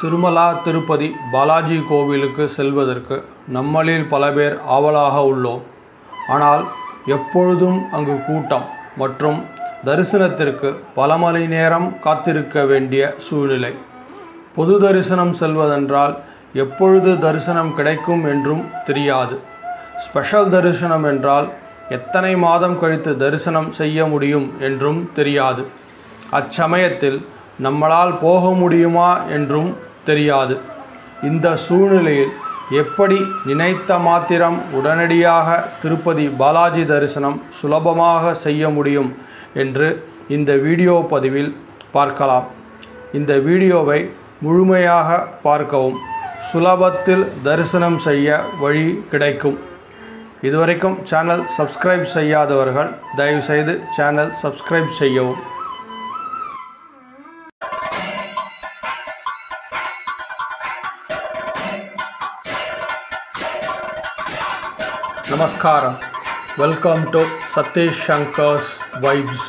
திருமலா திருப்பதி பாலாஜி கோவிலுக்கு செல்வதற்கு நம்மளில் பல பேர் ஆவலாக உள்ளோம் ஆனால் எப்பொழுதும் அங்கு கூட்டம் மற்றும் தரிசனத்திற்கு பல மணி நேரம் காத்திருக்க வேண்டிய சூழ்நிலை பொது தரிசனம் செல்வதென்றால் எப்பொழுது தரிசனம் கிடைக்கும் என்றும் தெரியாது ஸ்பெஷல் தரிசனம் என்றால் எத்தனை மாதம் கழித்து தரிசனம் செய்ய முடியும் என்றும் தெரியாது அச்சமயத்தில் நம்மளால் போக முடியுமா என்றும் தெரியாது இந்த சூழ்நிலையில் எப்படி நினைத்த மாத்திரம் உடனடியாக திருப்பதி பாலாஜி தரிசனம் சுலபமாக செய்ய முடியும் என்று இந்த வீடியோ பதிவில் பார்க்கலாம் இந்த வீடியோவை முழுமையாக பார்க்கவும் சுலபத்தில் தரிசனம் செய்ய வழி கிடைக்கும் இதுவரைக்கும் சேனல் சப்ஸ்கிரைப் செய்யாதவர்கள் தயவுசெய்து சேனல் சப்ஸ்கிரைப் செய்யவும் நமஸ்காரம் welcome to Satish Shankar's vibes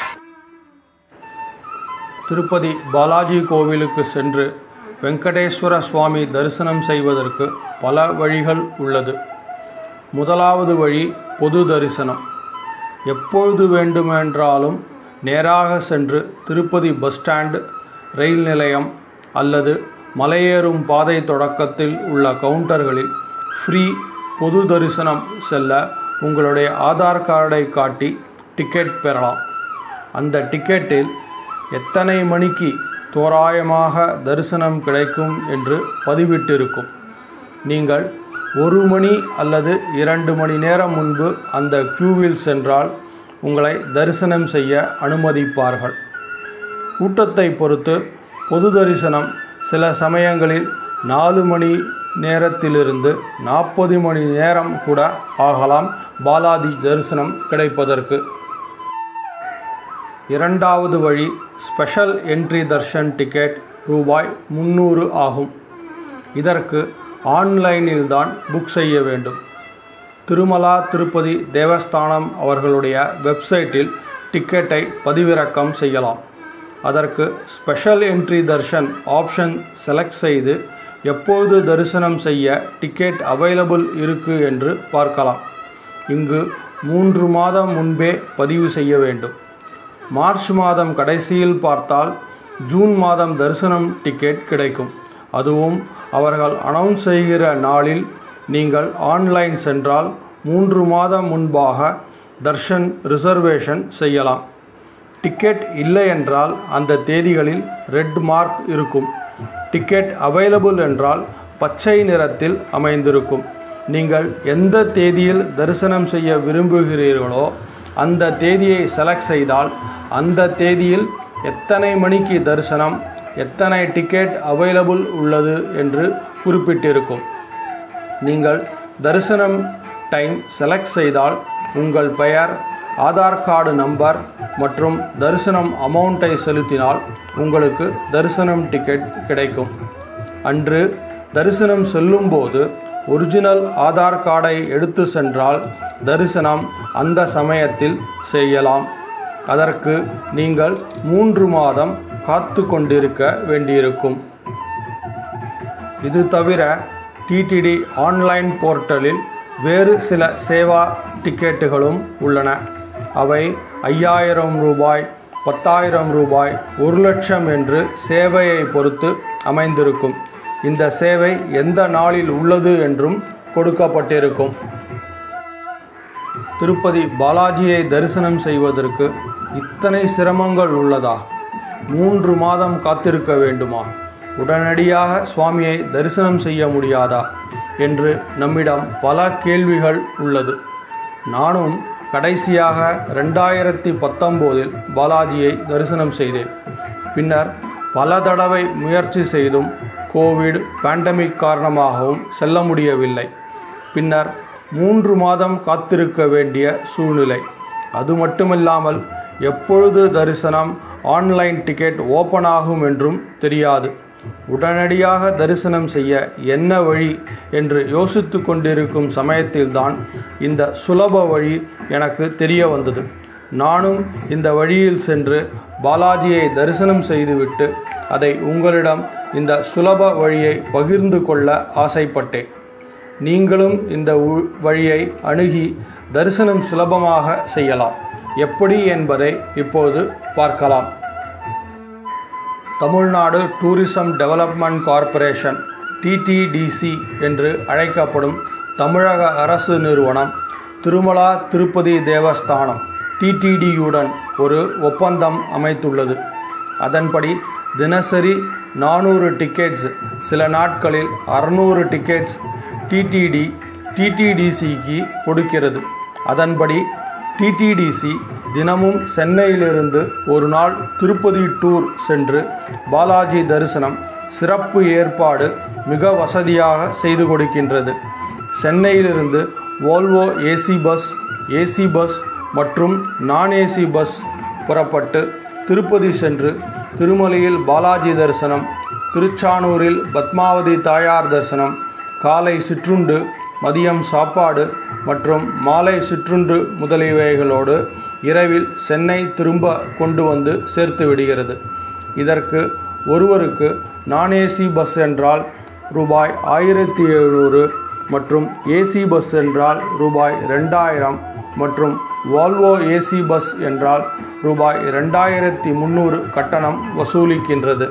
Tirupati Balaji கோவிலுக்கு சென்று வெங்கடேஸ்வர சுவாமி தரிசனம் செய்வதற்கு பல வழிகள் உள்ளது முதலாவது வழி பொது தரிசனம் எப்பொழுது வேண்டுமென்றாலும் நேராக சென்று திருப்பதி பஸ் ஸ்டாண்டு ரயில் நிலையம் அல்லது மலையேறும் பாதை தொடக்கத்தில் உள்ள கவுண்டர்களில் ஃப்ரீ பொது தரிசனம் செல்ல உங்களுடைய ஆதார் கார்டை காட்டி டிக்கெட் பெறலாம் அந்த டிக்கெட்டில் எத்தனை மணிக்கு தோராயமாக தரிசனம் கிடைக்கும் என்று பதிவிட்டிருக்கும் நீங்கள் ஒரு மணி அல்லது இரண்டு மணி நேரம் முன்பு அந்த கியூவில் சென்றால் உங்களை தரிசனம் செய்ய அனுமதிப்பார்கள் கூட்டத்தை பொறுத்து பொது தரிசனம் சில சமயங்களில் நாலு மணி நேரத்திலிருந்து நாற்பது மணி நேரம் கூட ஆகலாம் பாலாஜி தரிசனம் கிடைப்பதற்கு இரண்டாவது வழி ஸ்பெஷல் என்ட்ரி தர்ஷன் டிக்கெட் ரூபாய் முந்நூறு ஆகும் இதற்கு ஆன்லைனில் தான் புக் செய்ய வேண்டும் திருமலா திருப்பதி தேவஸ்தானம் அவர்களுடைய வெப்சைட்டில் டிக்கெட்டை பதிவிறக்கம் செய்யலாம் அதற்கு special entry darshan option select செய்து எப்போது தரிசனம் செய்ய டிக்கெட் அவைலபிள் இருக்கு என்று பார்க்கலாம் இங்கு மூன்று மாதம் முன்பே பதிவு செய்ய வேண்டும் மார்ச் மாதம் கடைசியில் பார்த்தால் ஜூன் மாதம் தரிசனம் டிக்கெட் கிடைக்கும் அதுவும் அவர்கள் அனௌன்ஸ் செய்கிற நாளில் நீங்கள் ஆன்லைன் சென்றால் மூன்று மாதம் முன்பாக தர்ஷன் ரிசர்வேஷன் செய்யலாம் டிக்கெட் இல்லை என்றால் அந்த தேதிகளில் ரெட் மார்க் இருக்கும் டிக்கெட் அவைலபிள் என்றால் பச்சை நிறத்தில் அமைந்திருக்கும் நீங்கள் எந்த தேதியில் தரிசனம் செய்ய விரும்புகிறீர்களோ அந்த தேதியை செலக்ட் செய்தால் அந்த தேதியில் எத்தனை மணிக்கு தரிசனம் எத்தனை டிக்கெட் அவைலபிள் உள்ளது என்று குறிப்பிட்டிருக்கும் நீங்கள் தரிசனம் டைம் செலக்ட் செய்தால் உங்கள் பெயர் ஆதார் கார்டு நம்பர் மற்றும் தரிசனம் அமௌண்ட்டை செலுத்தினால் உங்களுக்கு தரிசனம் டிக்கெட் கிடைக்கும் அன்று தரிசனம் செல்லும்போது ஒரிஜினல் ஆதார் கார்டை எடுத்து சென்றால் தரிசனம் அந்த சமயத்தில் செய்யலாம் அதற்கு நீங்கள் மூன்று மாதம் காத்து கொண்டிருக்க வேண்டியிருக்கும் இது தவிர டிடிடி ஆன்லைன் போர்ட்டலில் வேறு சில சேவா டிக்கெட்டுகளும் உள்ளன அவை ஐயாயிரம் ரூபாய் பத்தாயிரம் ரூபாய் ஒரு லட்சம் என்று சேவையை பொறுத்து அமைந்திருக்கும் இந்த சேவை எந்த நாளில் உள்ளது என்றும் கொடுக்கப்பட்டிருக்கும் திருப்பதி பாலாஜியை தரிசனம் செய்வதற்கு இத்தனை சிரமங்கள் உள்ளதா மூன்று மாதம் காத்திருக்க வேண்டுமா உடனடியாக சுவாமியை தரிசனம் செய்ய முடியாதா என்று நம்மிடம் பல கேள்விகள் உள்ளது நானும் கடைசியாக ரெண்டாயிரத்தி பத்தொம்போதில் பாலாஜியை தரிசனம் செய்தேன் பின்னர் பல தடவை முயற்சி செய்தும் கோவிட் பேண்டமிக் காரணமாகவும் செல்ல முடியவில்லை பின்னர் மூன்று மாதம் காத்திருக்க வேண்டிய சூழ்நிலை அது மட்டுமில்லாமல் எப்பொழுது தரிசனம் ஆன்லைன் டிக்கெட் ஓப்பன் ஆகும் என்றும் தெரியாது உடனடியாக தரிசனம் செய்ய என்ன வழி என்று யோசித்து கொண்டிருக்கும் சமயத்தில்தான் இந்த சுலப வழி எனக்கு தெரிய வந்தது நானும் இந்த வழியில் சென்று பாலாஜியை தரிசனம் செய்துவிட்டு அதை உங்களிடம் இந்த சுலப வழியை பகிர்ந்து கொள்ள ஆசைப்பட்டேன் நீங்களும் இந்த உ- வழியை அணுகி தரிசனம் சுலபமாக செய்யலாம் எப்படி என்பதை இப்போது பார்க்கலாம் Tamil Nadu tourism development corporation TTDC என்று அழைக்கப்படும் தமிழக அரசு நிறுவனம் திருமலா திருப்பதி தேவஸ்தானம் டிடிடியுடன் ஒரு ஒப்பந்தம் அமைத்துள்ளது அதன்படி தினசரி நானூறு டிக்கெட்ஸ் சில நாட்களில் அறுநூறு டிக்கெட்ஸ் டிடிடி டிடிடிசிக்கு கொடுக்கிறது அதன்படி டிடிடிசி தினமும் சென்னையிலிருந்து ஒரு நாள் திருப்பதி டூர் சென்று பாலாஜி தரிசனம் சிறப்பு ஏற்பாடு மிக வசதியாக செய்து கொடுக்கின்றது சென்னையிலிருந்து Volvo AC bus AC bus மற்றும் நான் ஏசி பஸ் புறப்பட்டு திருப்பதி சென்று திருமலையில் பாலாஜி தரிசனம் திருச்சானூரில் பத்மாவதி தாயார் தரிசனம் காலை சிற்றுண்டு மதியம் சாப்பாடு மற்றும் மாலை சிற்றுண்டு முதலியவைகளோடு இரவில் சென்னை திரும்ப கொண்டு வந்து சேர்த்து விடுகிறது இதற்கு ஒருவருக்கு நான் ஏசி பஸ் என்றால் ரூபாய் ஆயிரத்தி எழுநூறு மற்றும் ஏசி பஸ் என்றால் ரூபாய் ரெண்டாயிரம் மற்றும் வால்வோ ஏசி பஸ் என்றால் ரூபாய் ரெண்டாயிரத்தி முந்நூறு கட்டணம் வசூலிக்கின்றது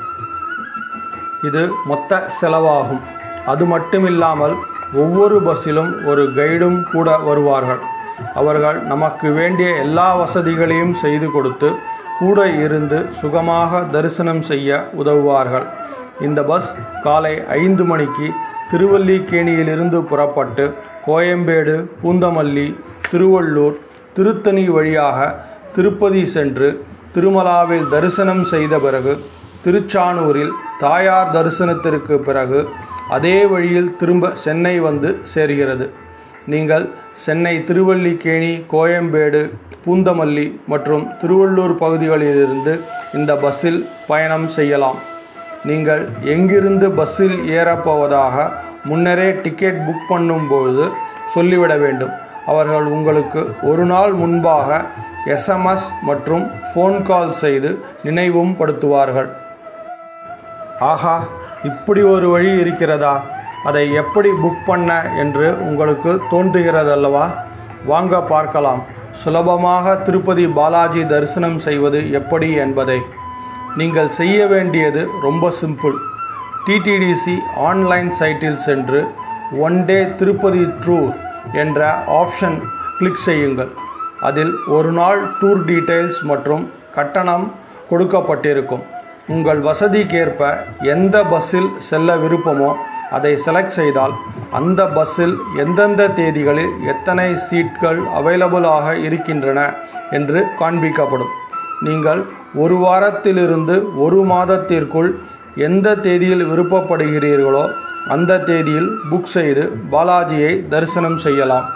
இது மொத்த செலவாகும் அது மட்டுமில்லாமல் ஒவ்வொரு பஸ்ஸிலும் ஒரு கைடும் கூட வருவார்கள் அவர்கள் நமக்கு வேண்டிய எல்லா வசதிகளையும் செய்து கொடுத்து கூட இருந்து சுகமாக தரிசனம் செய்ய உதவுவார்கள் இந்த பஸ் காலை ஐந்து மணிக்கு திருவல்லிக்கேணியிலிருந்து புறப்பட்டு கோயம்பேடு பூந்தமல்லி திருவள்ளூர் திருத்தணி வழியாக திருப்பதி சென்று திருமலாவில் தரிசனம் செய்த பிறகு திருச்சானூரில் தாயார் தரிசனத்திற்கு பிறகு அதே வழியில் திரும்ப சென்னை வந்து சேர்கிறது நீங்கள் சென்னை திருவல்லிக்கேணி கோயம்பேடு பூந்தமல்லி மற்றும் திருவள்ளூர் பகுதிகளிலிருந்து இந்த பஸ்ஸில் பயணம் செய்யலாம் நீங்கள் எங்கிருந்து பஸ்ஸில் ஏறப்போவதாக முன்னரே டிக்கெட் புக் பண்ணும்பொழுது சொல்லிவிட வேண்டும் அவர்கள் உங்களுக்கு ஒரு நாள் முன்பாக எஸ்எம்எஸ் மற்றும் ஃபோன் கால் செய்து நினைவும் படுத்துவார்கள் ஆஹா இப்படி ஒரு வழி இருக்கிறதா அதை எப்படி புக் பண்ண என்று உங்களுக்கு தோன்றுகிறதல்லவா வாங்க பார்க்கலாம் சுலபமாக திருப்பதி பாலாஜி தரிசனம் செய்வது எப்படி என்பதை நீங்கள் செய்ய வேண்டியது ரொம்ப சிம்பிள் டிடிடிசி ஆன்லைன் சைட்டில் சென்று ஒன் டே திருப்பதி டூர் என்ற ஆப்ஷன் கிளிக் செய்யுங்கள் அதில் ஒரு நாள் டூர் டீட்டெயில்ஸ் மற்றும் கட்டணம் கொடுக்கப்பட்டிருக்கும் உங்கள் வசதிக்கேற்ப எந்த பஸ்ஸில் செல்ல விருப்பமோ அதை செலக்ட் செய்தால் அந்த பஸ்ஸில் எந்தெந்த தேதிகளில் எத்தனை சீட்கள் அவைலபிளாக இருக்கின்றன என்று காண்பிக்கப்படும் நீங்கள் ஒரு வாரத்திலிருந்து ஒரு மாதத்திற்குள் எந்த தேதியில் விருப்பப்படுகிறீர்களோ அந்த தேதியில் புக் செய்து பாலாஜியை தரிசனம் செய்யலாம்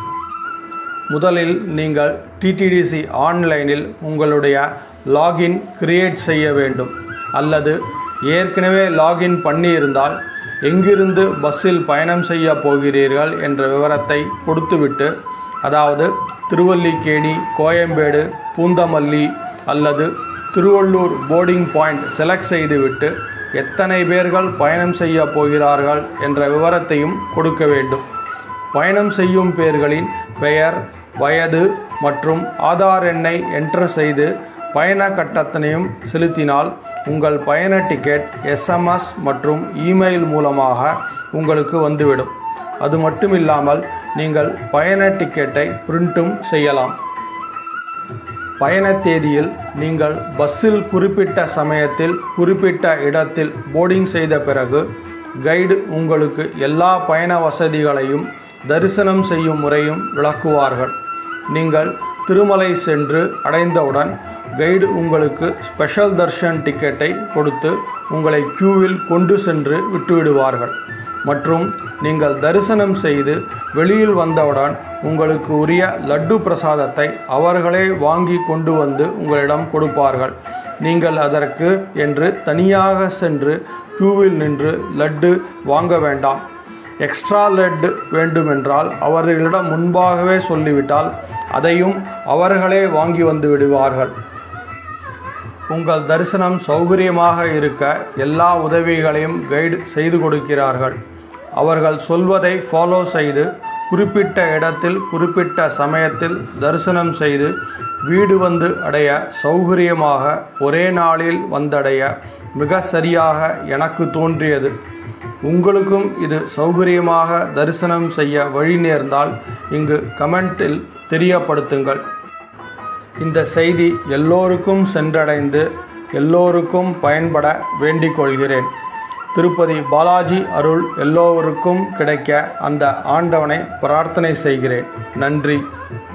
முதலில் நீங்கள் டிடிடிசி ஆன்லைனில் உங்களுடைய லாகின் கிரியேட் செய்ய வேண்டும் அல்லது ஏற்கனவே லாகின் பண்ணியிருந்தால் எங்கிருந்து பஸ்ஸில் பயணம் செய்ய போகிறீர்கள் என்ற விவரத்தை கொடுத்துவிட்டு அதாவது திருவல்லிக்கேணி கோயம்பேடு பூந்தமல்லி அல்லது திருவள்ளூர் போர்டிங் பாயிண்ட் செலக்ட் செய்துவிட்டு எத்தனை பேர்கள் பயணம் செய்ய போகிறார்கள் என்ற விவரத்தையும் கொடுக்க வேண்டும் பயணம் செய்யும் பேர்களின் பெயர் வயது மற்றும் ஆதார் எண்ணை என்டர் செய்து பயண கட்டணத்தையும் செலுத்தினால் உங்கள் பயண டிக்கெட் எஸ்எம்எஸ் மற்றும் இமெயில் மூலமாக உங்களுக்கு வந்துவிடும் அது மட்டுமில்லாமல் நீங்கள் பயண டிக்கெட்டை பிரிண்ட்டும் செய்யலாம் பயண தேதியில் நீங்கள் பஸ்ஸில் குறிப்பிட்ட சமயத்தில் குறிப்பிட்ட இடத்தில் போர்டிங் செய்த பிறகு கைடு உங்களுக்கு எல்லா பயண வசதிகளையும் தரிசனம் செய்யும் முறையும் விளக்குவார்கள் நீங்கள் திருமலை சென்று அடைந்தவுடன் கைடு உங்களுக்கு ஸ்பெஷல் தர்ஷன் டிக்கெட்டை கொடுத்து உங்களை கியூவில் கொண்டு சென்று விட்டுவிடுவார்கள் மற்றும் நீங்கள் தரிசனம் செய்து வெளியில் வந்தவுடன் உங்களுக்கு உரிய லட்டு பிரசாதத்தை அவர்களே வாங்கி கொண்டு வந்து உங்களிடம் கொடுப்பார்கள் நீங்கள் அதற்கு என்று தனியாக சென்று கியூவில் நின்று லட்டு வாங்க வேண்டாம் எக்ஸ்ட்ரா லட்டு வேண்டுமென்றால் அவர்களிடம் முன்பாகவே சொல்லிவிட்டால் அதையும் அவர்களே வாங்கி வந்து விடுவார்கள் உங்கள் தரிசனம் சௌகரியமாக இருக்க எல்லா உதவிகளையும் கைடு செய்து கொடுக்கிறார்கள் அவர்கள் சொல்வதை ஃபாலோ செய்து குறிப்பிட்ட இடத்தில் குறிப்பிட்ட சமயத்தில் தரிசனம் செய்து வீடு வந்து அடைய சௌகரியமாக ஒரே நாளில் வந்தடைய மிக சரியாக எனக்கு தோன்றியது உங்களுக்கும் இது சௌகரியமாக தரிசனம் செய்ய வழி நேர்ந்தால் இங்கு கமெண்டில் தெரியப்படுத்துங்கள் இந்த செய்தி எல்லோருக்கும் சென்றடைந்து எல்லோருக்கும் பயன்பட வேண்டிக் கொள்கிறேன் திருப்பதி பாலாஜி அருள் எல்லோருக்கும் கிடைக்க அந்த ஆண்டவனை பிரார்த்தனை செய்கிறேன் நன்றி